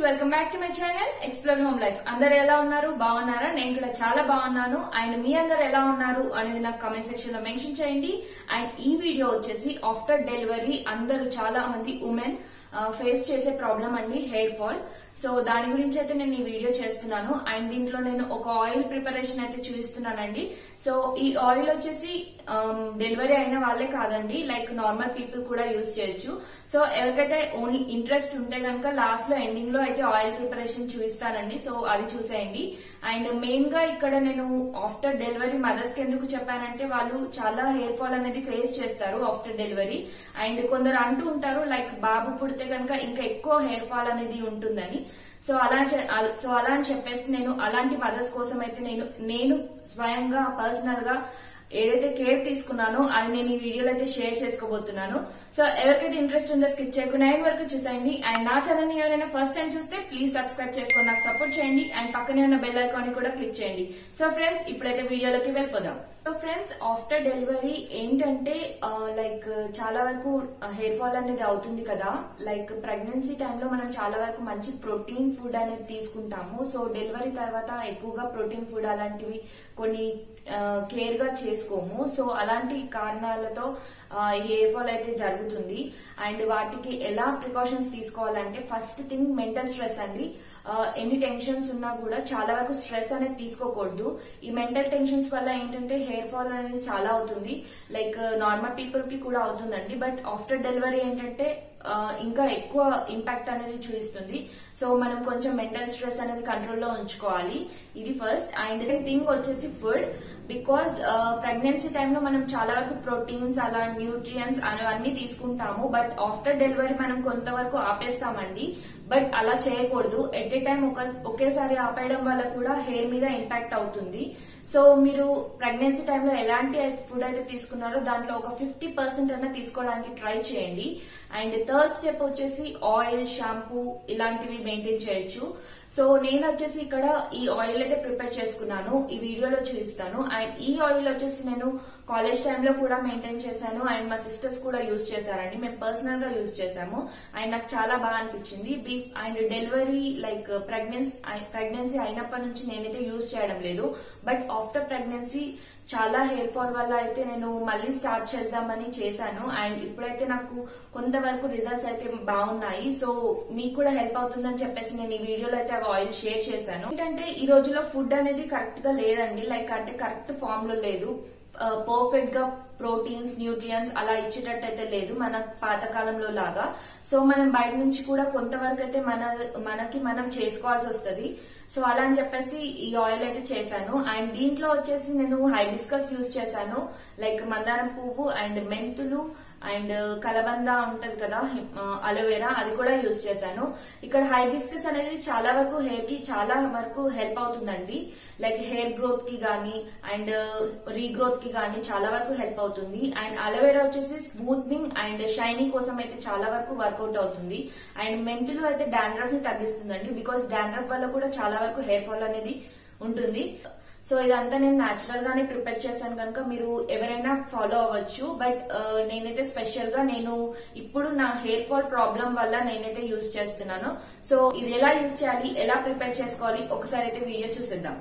welcome back to my channel explore home life అందరు ఎలా ఉన్నారు బాగున్నారా నేను కూడా చాలా బాగున్నాను అండ్ మీ అందరు ఎలా ఉన్నారు అనేది నాకు కమెంట్ సెక్షన్ లో మెన్షన్ చేయండి అండ్ ఈ వీడియో వచ్చేసి ఆఫ్టర్ డెలివరీ అందరూ చాలా మంది ఉమెన్ ఫేస్ చేసే ప్రాబ్లం అండి హెయిర్ ఫాల్ సో దాని గురించి అయితే నేను ఈ వీడియో చేస్తున్నాను అండ్ దీంట్లో నేను ఒక ఆయిల్ ప్రిపరేషన్ అయితే చూపిస్తున్నానండి సో ఈ ఆయిల్ వచ్చేసి డెలివరీ అయిన వాళ్ళే కాదండి లైక్ నార్మల్ పీపుల్ కూడా యూజ్ చేయొచ్చు సో ఎవరికైతే ఓన్లీ ఇంట్రెస్ట్ ఉంటే కనుక లాస్ట్ లో ఎండింగ్ లో అయితే ఆయిల్ ప్రిపరేషన్ చూపిస్తానండి సో అది చూసేయండి అండ్ మెయిన్ గా ఇక్కడ నేను ఆఫ్టర్ డెలివరీ మదర్స్ కి ఎందుకు చెప్పానంటే వాళ్ళు చాలా హెయిర్ ఫాల్ అనేది ఫేస్ చేస్తారు ఆఫ్టర్ డెలివరీ అండ్ కొందరు అంటూ ఉంటారు లైక్ బాబు పుడితే కనుక ఇంకా ఎక్కువ హెయిర్ ఫాల్ అనేది ఉంటుందని సో అలా చె- అల- సో అలా అని చెప్పేసి నేను అలాంటి మదర్స్ కోసం అయితే నేను నేను స్వయంగా పర్సనల్ గా ఏదైతే కేర్ తీసుకున్నానో అది నేను ఈ వీడియోలో అయితే షేర్ చేసుకోబోతున్నాను సో ఎవరికైతే ఇంట్రెస్ట్ ఉందో స్కిప్ చేయకుండా ఎండ్ వరకు చూసేయండి అండ్ నా ఛానల్ ని ఎవరైనా ఫస్ట్ టైం చూస్తే ప్లీజ్ సబ్స్క్రైబ్ చేసుకొని నాకు సపోర్ట్ చేయండి అండ్ పక్కనే ఉన్న బెల్ ఐకాన్ ని కూడా క్లిక్ చేయండి సో ఫ్రెండ్స్ ఇప్పుడైతే వీడియోలోకి వెళ్ళిపోదాం సో ఫ్రెండ్స్ ఆఫ్టర్ డెలివరీ ఏంటంటే లైక్ చాలా వరకు హెయిర్ ఫాల్ అనేది అవుతుంది కదా లైక్ ప్రెగ్నెన్సీ టైంలో మనం చాలా వరకు మంచి ప్రోటీన్ ఫుడ్ అనేది తీసుకుంటాము సో డెలివరీ తర్వాత ఎక్కువగా ప్రోటీన్ ఫుడ్ అలాంటివి కొన్ని కేర్ గా చేసుకోము సో అలాంటి కారణాలతో హెయిర్ ఫాల్ అయితే జరుగుతుంది అండ్ వాటికి ఎలా ప్రికాషన్స్ తీసుకోవాలంటే ఫస్ట్ థింగ్ మెంటల్ స్ట్రెస్ అండి ఆ, ఎన్ని టెన్షన్స్ ఉన్నా కూడా చాలా వరకు స్ట్రెస్ అనేది తీసుకోకూడదు ఈ మెంటల్ టెన్షన్స్ వల్ల ఏంటంటే హెయిర్ ఫాల్ అనేది చాలా అవుతుంది లైక్ నార్మల్ పీపుల్ కి కూడా అవుతుందండి బట్ ఆఫ్టర్ డెలివరీ ఏంటంటే ఆ, ఇంకా ఎక్కువ ఇంపాక్ట్ అనేది చూపిస్తుంది సో మనం కొంచెం మెంటల్ స్ట్రెస్ అనేది కంట్రోల్లో ఉంచుకోవాలి ఇది ఫస్ట్ అండ్ సెకండ్ థింగ్ వచ్చేసి ఫుడ్ బికాస్ ప్రెగ్నెన్సీ టైంలో మనం చాలా వరకు ప్రోటీన్స్ అలా న్యూట్రియన్స్ అవన్నీ తీసుకుంటాము బట్ ఆఫ్టర్ డెలివరీ మనం కొంతవరకు ఆపేస్తామండి బట్ అలా చేయకూడదు ఎట్ ఏ టైం ఒక ఒకేసారి ఆపేయడం వల్ల కూడా హెయిర్ మీద ఇంపాక్ట్ అవుతుంది సో మీరు ప్రెగ్నెన్సీ టైంలో ఎలాంటి ఫుడ్ అయితే తీసుకున్నారో దాంట్లో ఒక ఫిఫ్టీ పర్సెంట్ అన్న తీసుకోవడానికి ట్రై చేయండి అండ్ థర్డ్ స్టెప్ వచ్చేసి ఆయిల్ షాంపూ ఇలాంటివి మెయింటైన్ చేయొచ్చు సో నేను వచ్చేసి ఇక్కడ ఈ ఆయిల్ అయితే ప్రిపేర్ చేసుకున్నాను ఈ వీడియోలో చూపిస్తాను అండ్ ఈ ఆయిల్ వచ్చేసి నేను కాలేజ్ టైంలో కూడా మెయింటైన్ చేశాను అండ్ మా సిస్టర్స్ కూడా యూజ్ చేశారండి మేము పర్సనల్ గా యూజ్ చేశాము అండ్ నాకు చాలా బాగా అనిపించింది బీ and delivery like pregnancy pregnancy అయినప్పటి నుంచి నేనైతే యూజ్ చేయడం లేదు బట్ ఆఫ్టర్ ప్రెగ్నెన్సీ చాలా హెయిర్ ఫాల్ వల్ల అయితే నేను మళ్ళీ స్టార్ట్ చేద్దామని చేశాను అండ్ ఇప్పుడైతే నాకు కొంతవరకు రిజల్ట్స్ అయితే బాగున్నాయి సో మీకు కూడా హెల్ప్ అవుతుందని చెప్పేసి నేను ఈ వీడియోలో అయితే అవి ఆయిల్ షేర్ చేశాను ఏంటంటే ఈ రోజుల్లో ఫుడ్ అనేది కరెక్ట్ గా లేదండి లైక్ అంటే కరెక్ట్ ఫామ్ లో లేదు పర్ఫెక్ట్ గా ప్రోటీన్స్ న్యూట్రియన్స్ అలా ఇచ్చేటట్టు అయితే లేదు మన పాతకాలంలో లాగా సో మనం బయట నుంచి కూడా కొంతవరకు అయితే మన మనకి మనం చేసుకోవాల్సి వస్తుంది సో అలా అని చెప్పేసి ఈ ఆయిల్ అయితే చేశాను అండ్ దీంట్లో వచ్చేసి నేను హైబిస్కస్ యూజ్ చేశాను లైక్ మందారం పువ్వు అండ్ మెంతులు అండ్ కలబంద ఉంటది కదా అలోవెరా అది కూడా యూజ్ చేశాను ఇక్కడ హైబిస్కస్ అనేది చాలా వరకు హెయిర్ కి చాలా వరకు హెల్ప్ అవుతుందండి లైక్ హెయిర్ గ్రోత్ కి గానీ అండ్ రీగ్రోత్ కి గానీ చాలా వరకు హెల్ప్ అవుతుంది అండ్ అలోవెరా వచ్చేసి స్మూత్నింగ్ అండ్ షైనింగ్ కోసం అయితే చాలా వరకు వర్కౌట్ అవుతుంది అండ్ మెంతులు అయితే డాండ్రఫ్ ని తగ్గిస్తుందండి బికాస్ డాండ్రఫ్ వల్ల కూడా చాలా వరకు హెయిర్ ఫాల్ అనేది ఉంటుంది సో ఇదంతా నేను నాచురల్ గానే ప్రిపేర్ చేశాను కనుక మీరు ఎవరైనా ఫాలో అవ్వచ్చు బట్ నేనైతే స్పెషల్ గా నేను ఇప్పుడు నా హెయిర్ ఫాల్ ప్రాబ్లం వల్ల నేనైతే యూజ్ చేస్తున్నాను సో ఇది ఎలా యూజ్ చేయాలి ఎలా ప్రిపేర్ చేసుకోవాలి ఒకసారి అయితే వీడియో చూసేద్దాం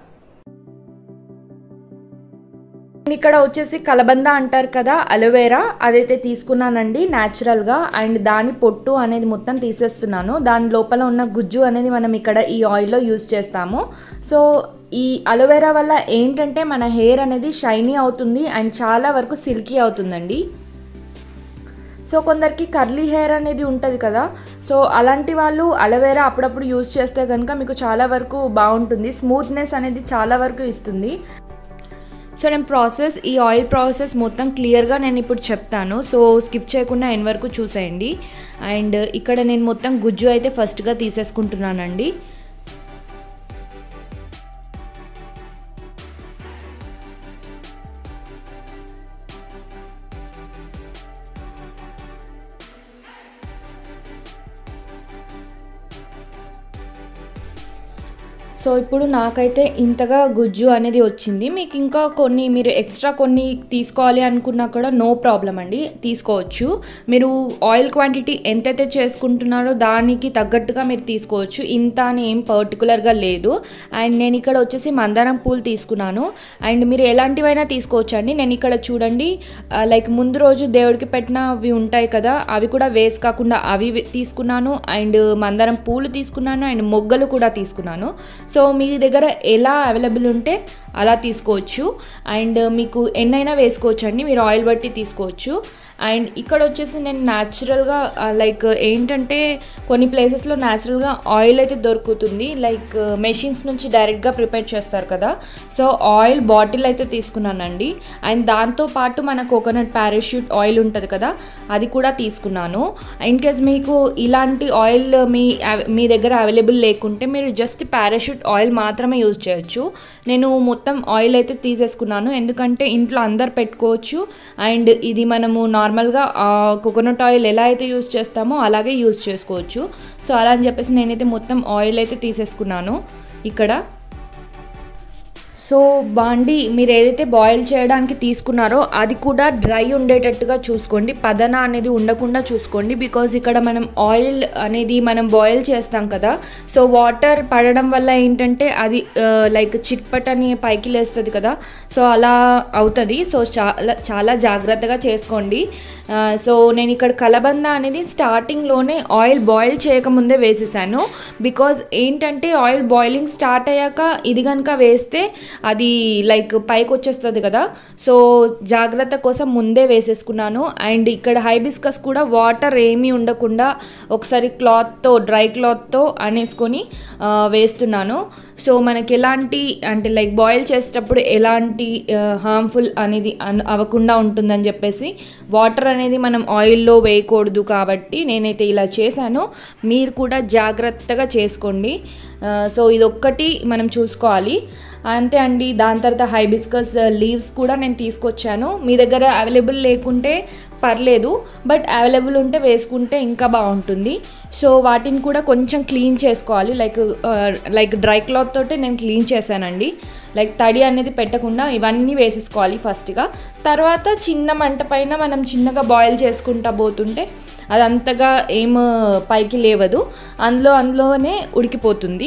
నేను ఇక్కడ వచ్చేసి కలబంద అంటారు కదా అలోవెరా అదైతే తీసుకున్నానండి న్యాచురల్గా అండ్ దాని పొట్టు అనేది మొత్తం తీసేస్తున్నాను దాని లోపల ఉన్న గుజ్జు అనేది మనం ఇక్కడ ఈ ఆయిల్లో యూజ్ చేస్తాము సో ఈ అలోవెరా వల్ల ఏంటంటే మన హెయిర్ అనేది షైనీ అవుతుంది అండ్ చాలా వరకు సిల్కీ అవుతుందండి సో కొందరికి కర్లీ హెయిర్ అనేది ఉంటుంది కదా సో అలాంటి వాళ్ళు అలోవెరా అప్పుడప్పుడు యూజ్ చేస్తే కనుక మీకు చాలా వరకు బాగుంటుంది స్మూత్నెస్ అనేది చాలా వరకు ఇస్తుంది సో నేను ప్రాసెస్ ఈ ఆయిల్ ప్రాసెస్ మొత్తం క్లియర్గా నేను ఇప్పుడు చెప్తాను సో స్కిప్ చేయకుండా ఎన్ వరకు చూసేయండి అండ్ ఇక్కడ నేను మొత్తం గుజ్జు అయితే ఫస్ట్గా తీసేసుకుంటున్నానండి సో ఇప్పుడు నాకైతే ఇంతగా గుజ్జు అనేది వచ్చింది మీకు ఇంకా కొన్ని మీరు ఎక్స్ట్రా కొన్ని తీసుకోవాలి అనుకున్నా కూడా నో ప్రాబ్లం అండి తీసుకోవచ్చు మీరు ఆయిల్ క్వాంటిటీ ఎంతైతే చేసుకుంటున్నారో దానికి తగ్గట్టుగా మీరు తీసుకోవచ్చు ఇంత అని ఏం పర్టికులర్గా లేదు అండ్ నేను ఇక్కడ వచ్చేసి మందారం పూలు తీసుకున్నాను అండ్ మీరు ఎలాంటివైనా తీసుకోవచ్చు అండి నేను ఇక్కడ చూడండి లైక్ ముందు రోజు దేవుడికి పెట్టినవి ఉంటాయి కదా అవి కూడా వేస్ట్ కాకుండా అవి తీసుకున్నాను అండ్ మందారం పూలు తీసుకున్నాను అండ్ మొగ్గలు కూడా తీసుకున్నాను సో మీ దగ్గర ఎలా అవైలబుల్ ఉంటే అలా తీసుకోవచ్చు అండ్ మీకు ఎన్నైనా వేసుకోవచ్చు అండి మీరు ఆయిల్ బట్టి తీసుకోవచ్చు అండ్ ఇక్కడ వచ్చేసి నేను న్యాచురల్గా లైక్ ఏంటంటే కొన్ని ప్లేసెస్లో న్యాచురల్గా ఆయిల్ అయితే దొరుకుతుంది లైక్ మెషిన్స్ నుంచి డైరెక్ట్గా ప్రిపేర్ చేస్తారు కదా సో ఆయిల్ బాటిల్ అయితే తీసుకున్నానండి అండ్ దాంతో పాటు మన కోకోనట్ పారాషూట్ ఆయిల్ ఉంటుంది కదా అది కూడా తీసుకున్నాను ఇన్ కేస్ మీకు ఇలాంటి ఆయిల్ మీ మీ దగ్గర అవైలబుల్ లేకుంటే మీరు జస్ట్ పారాషూట్ ఆయిల్ మాత్రమే యూజ్ చేయొచ్చు నేను మొత్తం ఆయిల్ అయితే తీసేసుకున్నాను ఎందుకంటే ఇంట్లో అందరు పెట్టుకోవచ్చు అండ్ ఇది మనము నార్మల్గా కోకోనట్ ఆయిల్ ఎలా అయితే యూజ్ చేస్తామో అలాగే యూజ్ చేసుకోవచ్చు సో అలా అని చెప్పేసి నేనైతే మొత్తం ఆయిల్ అయితే తీసేసుకున్నాను ఇక్కడ సో బాండి మీరు ఏదైతే బాయిల్ చేయడానికి తీసుకున్నారో అది కూడా డ్రై ఉండేటట్టుగా చూసుకోండి పదన అనేది ఉండకుండా చూసుకోండి బికాజ్ ఇక్కడ మనం ఆయిల్ అనేది మనం బాయిల్ చేస్తాం కదా సో వాటర్ పడడం వల్ల ఏంటంటే అది లైక్ చిట్పట్ అని పైకి లేస్తుంది కదా సో అలా అవుతుంది సో చాలా చాలా జాగ్రత్తగా చేసుకోండి సో నేను ఇక్కడ కలబంద అనేది స్టార్టింగ్లోనే ఆయిల్ బాయిల్ చేయకముందే వేసేసాను బికాజ్ ఏంటంటే ఆయిల్ బాయిలింగ్ స్టార్ట్ అయ్యాక ఇది కనుక వేస్తే అది లైక్ పైకి వచ్చేస్తుంది కదా సో జాగ్రత్త కోసం ముందే వేసేసుకున్నాను అండ్ ఇక్కడ హైబిస్కస్ కూడా వాటర్ ఏమీ ఉండకుండా ఒకసారి క్లాత్తో డ్రై క్లాత్తో అనేసుకొని వేస్తున్నాను సో మనకి ఎలాంటి అంటే లైక్ బాయిల్ చేసేటప్పుడు ఎలాంటి హార్మ్ఫుల్ అనేది అవ్వకుండా ఉంటుందని చెప్పేసి వాటర్ అనేది మనం ఆయిల్లో వేయకూడదు కాబట్టి నేనైతే ఇలా చేశాను మీరు కూడా జాగ్రత్తగా చేసుకోండి సో ఇదొక్కటి మనం చూసుకోవాలి అంతే అండి దాని తర్వాత హైబిస్కస్ లీవ్స్ కూడా నేను తీసుకొచ్చాను మీ దగ్గర అవైలబుల్ లేకుంటే పర్లేదు బట్ అవైలబుల్ ఉంటే వేసుకుంటే ఇంకా బాగుంటుంది సో వాటిని కూడా కొంచెం క్లీన్ చేసుకోవాలి లైక్ లైక్ డ్రై క్లాత్ తోటే నేను క్లీన్ చేశానండి లైక్ తడి అనేది పెట్టకుండా ఇవన్నీ వేసేసుకోవాలి ఫస్ట్గా తర్వాత చిన్న మంట పైన మనం చిన్నగా బాయిల్ చేసుకుంటా పోతుంటే అది అంతగా ఏం పైకి లేవదు అందులో అందులోనే ఉడికిపోతుంది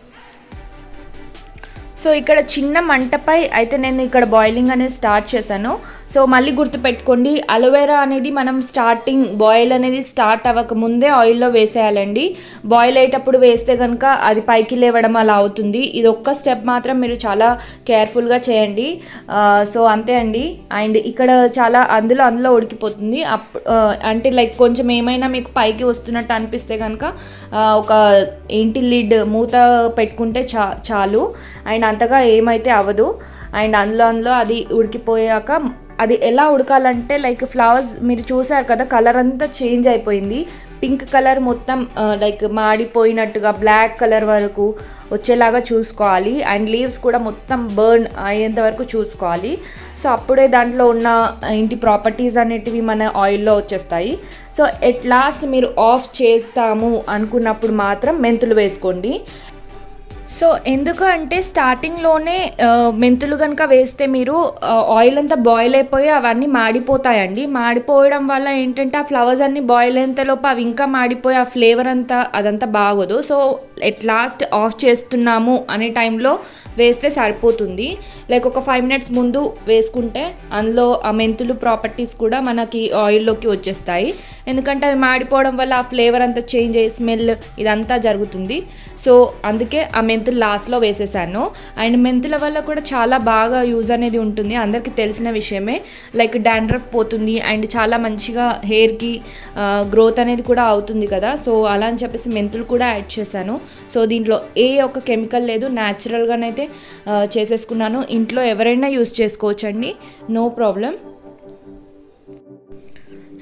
సో ఇక్కడ చిన్న మంటపై అయితే నేను ఇక్కడ బాయిలింగ్ అనేది స్టార్ట్ చేశాను సో మళ్ళీ గుర్తుపెట్టుకోండి అలోవెరా అనేది మనం స్టార్టింగ్ బాయిల్ అనేది స్టార్ట్ అవ్వక ముందే ఆయిల్లో వేసేయాలండి బాయిల్ అయ్యేటప్పుడు వేస్తే కనుక అది పైకి లేవడం అలా అవుతుంది ఇది ఒక్క స్టెప్ మాత్రం మీరు చాలా కేర్ఫుల్గా చేయండి సో అంతే అండి అండ్ ఇక్కడ చాలా అందులో అందులో ఉడికిపోతుంది అప్ అంటే లైక్ కొంచెం ఏమైనా మీకు పైకి వస్తున్నట్టు అనిపిస్తే కనుక ఒక ఏంటి లిడ్ మూత పెట్టుకుంటే చా చాలు అండ్ అంతగా ఏమైతే అవ్వదు అండ్ అందులో అందులో అది ఉడికిపోయాక అది ఎలా ఉడకాలంటే లైక్ ఫ్లవర్స్ మీరు చూసారు కదా కలర్ అంతా చేంజ్ అయిపోయింది పింక్ కలర్ మొత్తం లైక్ మాడిపోయినట్టుగా బ్లాక్ కలర్ వరకు వచ్చేలాగా చూసుకోవాలి అండ్ లీవ్స్ కూడా మొత్తం బర్న్ అయ్యేంత వరకు చూసుకోవాలి సో అప్పుడే దాంట్లో ఉన్న ఇంటి ప్రాపర్టీస్ అనేటివి మన ఆయిల్లో వచ్చేస్తాయి సో ఎట్ లాస్ట్ మీరు ఆఫ్ చేస్తాము అనుకున్నప్పుడు మాత్రం మెంతులు వేసుకోండి సో ఎందుకు అంటే స్టార్టింగ్లోనే మెంతులు కనుక వేస్తే మీరు ఆయిల్ అంతా బాయిల్ అయిపోయి అవన్నీ మాడిపోతాయండి మాడిపోవడం వల్ల ఏంటంటే ఆ ఫ్లవర్స్ అన్నీ బాయిల్ అయ్యేంతలోపు అవి ఇంకా మాడిపోయి ఆ ఫ్లేవర్ అంతా అదంతా బాగోదు సో ఎట్ లాస్ట్ ఆఫ్ చేస్తున్నాము అనే టైంలో వేస్తే సరిపోతుంది లైక్ ఒక ఫైవ్ మినిట్స్ ముందు వేసుకుంటే అందులో ఆ మెంతులు ప్రాపర్టీస్ కూడా మనకి ఆయిల్లోకి వచ్చేస్తాయి ఎందుకంటే అవి మాడిపోవడం వల్ల ఆ ఫ్లేవర్ అంతా చేంజ్ అయ్యి స్మెల్ ఇదంతా జరుగుతుంది సో అందుకే ఆ మెంతులు లాస్ట్లో వేసేసాను అండ్ మెంతుల వల్ల కూడా చాలా బాగా యూజ్ అనేది ఉంటుంది అందరికీ తెలిసిన విషయమే లైక్ డాండ్రఫ్ పోతుంది అండ్ చాలా మంచిగా హెయిర్కి గ్రోత్ అనేది కూడా అవుతుంది కదా సో అలా అని చెప్పేసి మెంతులు కూడా యాడ్ చేశాను సో దీంట్లో ఏ ఒక్క కెమికల్ లేదు న్యాచురల్గానైతే చేసేసుకున్నాను ఇంట్లో ఎవరైనా యూస్ చేసుకోవచ్చండి నో ప్రాబ్లం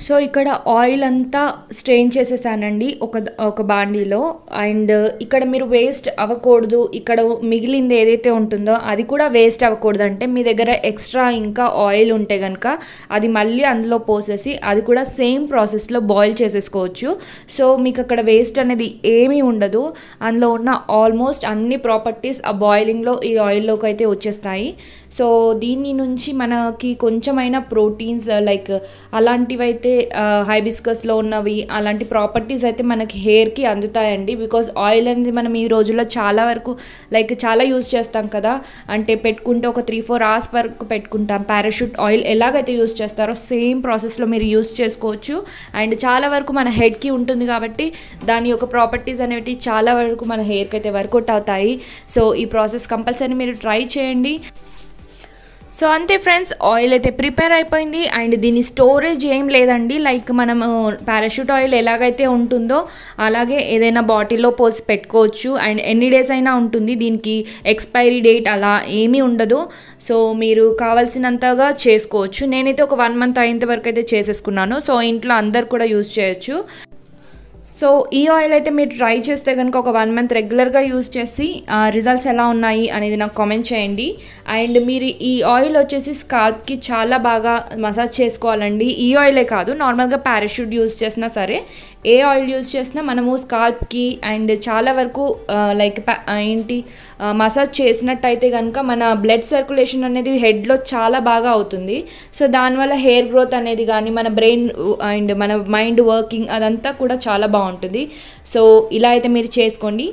సో ఇక్కడ ఆయిల్ అంతా స్ట్రెయిన్ చేసేసానండి ఒక ఒక బాండీలో అండ్ ఇక్కడ మీరు వేస్ట్ అవ్వకూడదు ఇక్కడ మిగిలింది ఏదైతే ఉంటుందో అది కూడా వేస్ట్ అవ్వకూడదు అంటే మీ దగ్గర ఎక్స్ట్రా ఇంకా ఆయిల్ ఉంటే కనుక అది మళ్ళీ అందులో పోసేసి అది కూడా సేమ్ ప్రాసెస్లో బాయిల్ చేసేసుకోవచ్చు సో మీకు అక్కడ వేస్ట్ అనేది ఏమీ ఉండదు అందులో ఉన్న ఆల్మోస్ట్ అన్ని ప్రాపర్టీస్ ఆ బాయిలింగ్లో ఈ ఆయిల్లోకి అయితే వచ్చేస్తాయి సో దీని నుంచి మనకి కొంచెమైనా ప్రోటీన్స్ లైక్ అలాంటివి అయితే హైబిస్కస్లో ఉన్నవి అలాంటి ప్రాపర్టీస్ అయితే మనకి హెయిర్కి అందుతాయండి బికాజ్ ఆయిల్ అనేది మనం ఈ రోజుల్లో చాలా వరకు లైక్ చాలా యూస్ చేస్తాం కదా అంటే పెట్టుకుంటే ఒక త్రీ ఫోర్ అవర్స్ వరకు పెట్టుకుంటాం పారాషూట్ ఆయిల్ ఎలాగైతే యూస్ చేస్తారో సేమ్ ప్రాసెస్లో మీరు యూస్ చేసుకోవచ్చు అండ్ చాలా వరకు మన హెడ్కి ఉంటుంది కాబట్టి దాని యొక్క ప్రాపర్టీస్ అనేవి చాలా వరకు మన హెయిర్కి అయితే వర్కౌట్ అవుతాయి సో ఈ ప్రాసెస్ కంపల్సరీ మీరు ట్రై చేయండి సో అంతే ఫ్రెండ్స్ ఆయిల్ అయితే ప్రిపేర్ అయిపోయింది అండ్ దీని స్టోరేజ్ ఏం లేదండి లైక్ మనం పారాషూట్ ఆయిల్ ఎలాగైతే ఉంటుందో అలాగే ఏదైనా బాటిల్లో పోసి పెట్టుకోవచ్చు అండ్ ఎన్ని డేస్ అయినా ఉంటుంది దీనికి ఎక్స్పైరీ డేట్ అలా ఏమీ ఉండదు సో మీరు కావాల్సినంతగా చేసుకోవచ్చు నేనైతే ఒక వన్ మంత్ అయ్యేంత వరకు అయితే చేసేసుకున్నాను సో ఇంట్లో అందరు కూడా యూజ్ చేయొచ్చు సో ఈ ఆయిల్ అయితే మీరు ట్రై చేస్తే కనుక ఒక వన్ మంత్ రెగ్యులర్గా యూస్ చేసి రిజల్ట్స్ ఎలా ఉన్నాయి అనేది నాకు కామెంట్ చేయండి అండ్ మీరు ఈ ఆయిల్ వచ్చేసి స్కాల్ప్కి చాలా బాగా మసాజ్ చేసుకోవాలండి ఈ ఆయిలే కాదు నార్మల్గా పారాషూట్ యూస్ చేసినా సరే ఏ ఆయిల్ యూస్ చేసినా మనము స్కాల్ప్కి అండ్ చాలా వరకు లైక్ ఏంటి మసాజ్ చేసినట్టయితే కనుక మన బ్లడ్ సర్క్యులేషన్ అనేది హెడ్లో చాలా బాగా అవుతుంది సో దానివల్ల హెయిర్ గ్రోత్ అనేది కానీ మన బ్రెయిన్ అండ్ మన మైండ్ వర్కింగ్ అదంతా కూడా చాలా బాగుంటుంది సో ఇలా అయితే మీరు చేసుకోండి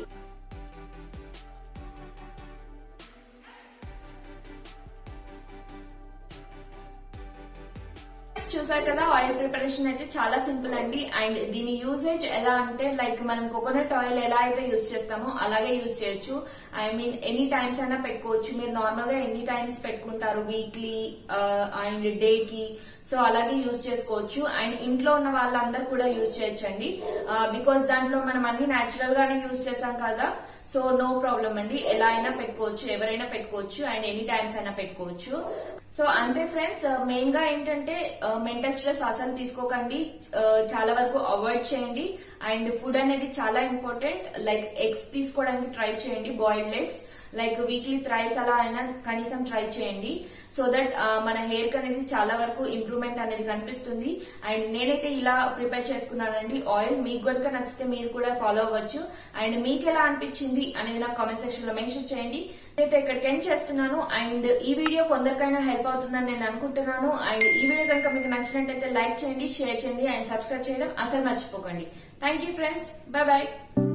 చూసారు కదా ఆయిల్ ప్రిపరేషన్ అయితే చాలా సింపుల్ అండి అండ్ దీని యూసేజ్ ఎలా అంటే లైక్ మనం కోకోనట్ ఆయిల్ ఎలా అయితే యూస్ చేస్తామో అలాగే యూస్ చేయొచ్చు ఐ మీన్ ఎనీ టైమ్స్ అయినా పెట్టుకోవచ్చు మీరు నార్మల్ గా ఎనీ టైమ్స్ పెట్టుకుంటారు వీక్లీ అండ్ డే కి సో అలాగే యూస్ చేసుకోవచ్చు అండ్ ఇంట్లో ఉన్న వాళ్ళందరూ కూడా యూస్ చేయొచ్చండి బికాస్ దాంట్లో మనం అన్ని న్యాచురల్ గానే యూస్ చేసాం కదా సో నో ప్రాబ్లం అండి ఎలా అయినా పెట్టుకోవచ్చు ఎవరైనా పెట్టుకోవచ్చు అండ్ ఎనీ టైమ్స్ అయినా పెట్టుకోవచ్చు సో అంతే ఫ్రెండ్స్ మెయిన్ గా ఏంటంటే మెంటల్ స్ట్రెస్ అసలు తీసుకోకండి చాలా వరకు అవాయిడ్ చేయండి అండ్ ఫుడ్ అనేది చాలా ఇంపార్టెంట్ లైక్ ఎగ్స్ తీసుకోవడానికి ట్రై చేయండి boiled eggs like weekly thrice అలా అయినా కనీసం ట్రై చేయండి సో దట్ మన హెయిర్ కి అనేది చాలా వరకు ఇంప్రూవ్మెంట్ అనేది కనిపిస్తుంది అండ్ నేనైతే ఇలా ప్రిపేర్ చేసుకున్నానండి ఆయిల్ మీకు కనుక నచ్చితే మీరు కూడా ఫాలో అవ్వచ్చు అండ్ మీకు ఎలా అనిపించింది అనేది నాకు కామెంట్ సెక్షన్ లో మెన్షన్ చేయండి అయితే ఇక్కడికి ఎండ్ చేస్తున్నాను అండ్ ఈ వీడియో కొందరికైనా హెల్ప్ అవుతుందని నేను అనుకుంటున్నాను అండ్ ఈ వీడియో కనుక మీకు నచ్చినట్టయితే లైక్ చేయండి షేర్ చేయండి అండ్ సబ్స్క్రైబ్ చేయడం అసలు మర్చిపోకండి thank you friends bye bye